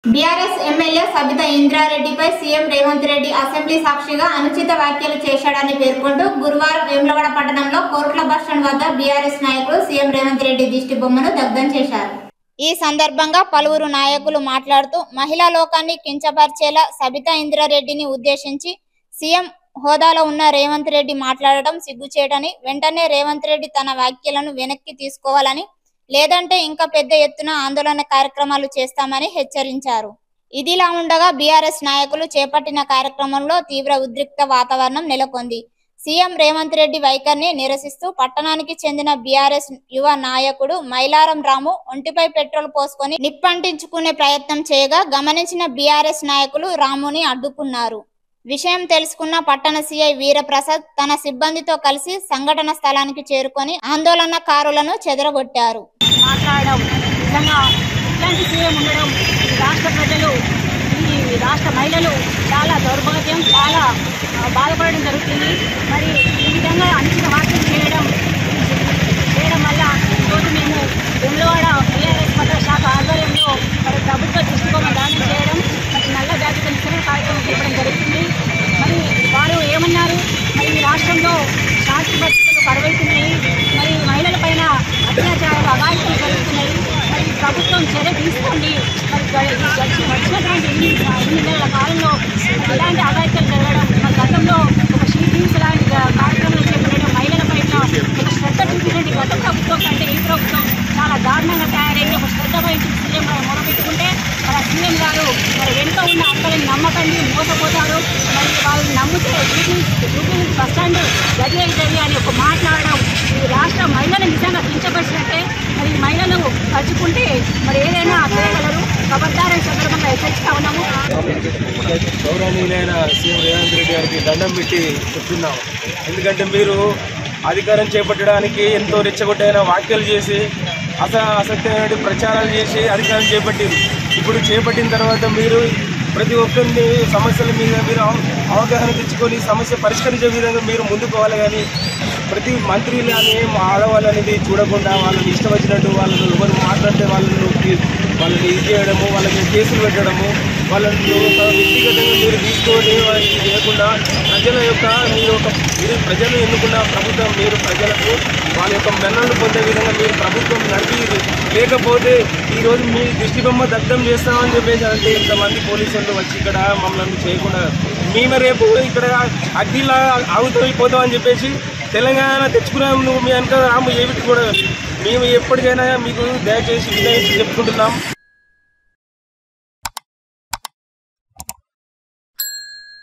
BRS MLA Sabitha ఇంద్రారెడ్డిపై CM Revanth Reddy assembly సాక్షిగా అనుచిత వ్యాఖ్యలు చేశాడని పేర్కొంటూ గురువారం వేములవాడ పట్టణంలో కోట్ల బస్టాండ్ వద్ద బీఆర్ఎస్ నాయకులు సీఎం రేవంత్ రెడ్డి దిష్టి బొమ్మను దగ్ధం చేశారు ఈ సందర్భంగా పలువురు నాయకులు మాట్లాడుతూ మహిళా లోకాన్ని కించపరిచేలా సబితా ఇంద్రారెడ్డిని ఉద్దేశించి సీఎం హోదాలో ఉన్న రేవంత్ రెడ్డి మాట్లాడటం సిగ్గుచేటని వెంటనే రేవంత్ రెడ్డి తన వ్యాఖ్యలను వెనక్కి తీసుకోవాలని లేదంటే ఇంకా పెద్ద ఎత్తున ఆందోళన కార్యక్రమాలు చేస్తామని హెచ్చరించారు ఇదిలా ఉండగా బీఆర్ఎస్ నాయకులు చేపట్టిన కార్యక్రమంలో తీవ్ర ఉద్రిక్త వాతావరణం నెలకొంది సీఎం రేవంత్ రెడ్డి వైఖరిని నిరసిస్తూ పట్టణానికి చెందిన బీఆర్ఎస్ యువ నాయకుడు మైలారం రాము ఒంటిపై పెట్రోల్ పోసుకొని నిప్పంటించుకునే ప్రయత్నం చేయగా గమనించిన బీఆర్ఎస్ నాయకులు రాముని అడ్డుకున్నారు విషయం తెలుసుకున్న పట్టణ సీఐ వీరప్రసాద్ తన సిబ్బందితో కలిసి సంఘటన స్థలానికి చేరుకొని ఆందోళనకారులను చెదరగొట్టారు మాట్లాడడం నిజంగా ఇట్లాంటి సీఎం ఉండడం ఈ రాష్ట్ర ప్రజలు ఈ రాష్ట్ర మహిళలు చాలా దౌర్భాగ్యం చాలా ఆ, బాధపడడం జరుగుతుంది మరి ఈ విధంగా అనుచిత వ్యాఖ్యలు చేయడం చేయడం వల్ల ఈరోజు మేము వెమ్లవాడ బీఆర్ఎస్ పట్ల శాఖ ఆధ్వర్యంలో మరి ప్రభుత్వ దృష్టికోణం దానం చేయడం మరి నల్ల జాతీయ నిరసన కార్యక్రమం చేయడం జరుగుతుంది మరి వారు ఏమన్నారు మరి ఈ రాష్ట్రంలో శాంతి భద్రతలు కరువైతున్నాయి మరి మహిళల పైన అత్యాచారాలు అగాయిత్యాలు జరుగుతున్నాయి మరి ప్రభుత్వం చర్య తీసుకోండి మరి గ- ఈ గడిచి వచ్చినటువంటి ఇన్ని ఇన్ని నెలల కాలంలో ఇలాంటి అగాయిత్యాలు జరగడం మరి గతంలో ఒక షీటింగ్స్ లాంటి గా- కార్యక్రమాలు చేపట్టడం మహిళల పైన ఒక శ్రద్ధ చూపినటువంటి గత ప్రభుత్వం కంటే ఈ ప్రభుత్వం చాలా దారుణంగా తయారయ్యి ఒక శ్రద్ధ వహించి సీఎం గారు మొదలుపెట్టుకుంటే మన సీఎం గారు మరి వెనుక ఉన్న అక్కడిని నమ్మకండి మోసపోతారు మరి వాళ్ళని నమ్మితే డ్యూటీ బస్ స్టాండ్ గది అవుతుంది అని ఒక మాట్లాడడం ఈ రాష్ట్ర మహిళలు నిజంగా కించపరిచినట్టే మరి ఈ మహిళలు తలుచుకుంటే మరి ఏదైనా చేయగలరు ఖబర్దారని సందర్భంగా హెచ్చరిస్తా ఉన్నాము గౌరవనీయులైన సీఎం రేవంత్ రెడ్డి గారికి దండం పెట్టి చెప్తున్నాం ఎందుకంటే మీరు అధికారం చేపట్టడానికి ఎంతో రెచ్చగొట్టైన వ్యాఖ్యలు చేసి అస అసత్యమైన ప్రచారాలు చేసి అధికారం చేపట్టింది ఇప్పుడు చేపట్టిన తర్వాత మీరు ప్రతి ఒక్కరిని సమస్యల మీద మీరు అవ- అవగాహన తెచ్చుకొని సమస్య పరిష్కరించే విధంగా మీరు ముందుకు పోవాలి కానీ ప్రతి మంత్రిలు అని ఆడవాళ్ళు అనేది చూడకుండా వాళ్ళని ఇష్టం వచ్చినట్టు వాళ్ళని ఎవరు మాట్లాడితే వాళ్ళని తీ- వాళ్ళని ఇది చేయడము వాళ్ళకి కేసులు పెట్టడము వాళ్ళని ఒక వ్యక్తిగతంగా మీరు తీసుకొని వాళ్ళకి చేయకుండా ప్రజల యొక్క మీరు ఒక మీరు ప్రజలు ఎన్నుకున్న ప్రభుత్వం మీరు ప్రజలకు వాళ్ళ యొక్క మెన్నలు పొందే విధంగా మీరు ప్రభుత్వం నడిపి లేకపోతే ఈరోజు మీ దృష్టి బొమ్మ దగ్ధం చేస్తామని చెప్పేసి అంటే ఇంతమంది పోలీసులు వచ్చి ఇక్కడ మమ్మల్ని చేయకుండా మేము రేపు ఇక్కడ అగ్గిలా ఆగుతూ చెప్పేసి తెలంగాణ తెచ్చుకున్నాం నువ్వు మీ వెనక రాము ఏమిటి కూడా మేము ఎప్పటికైనా మీకు దయచేసి వినయించి చెప్పుకుంటున్నాం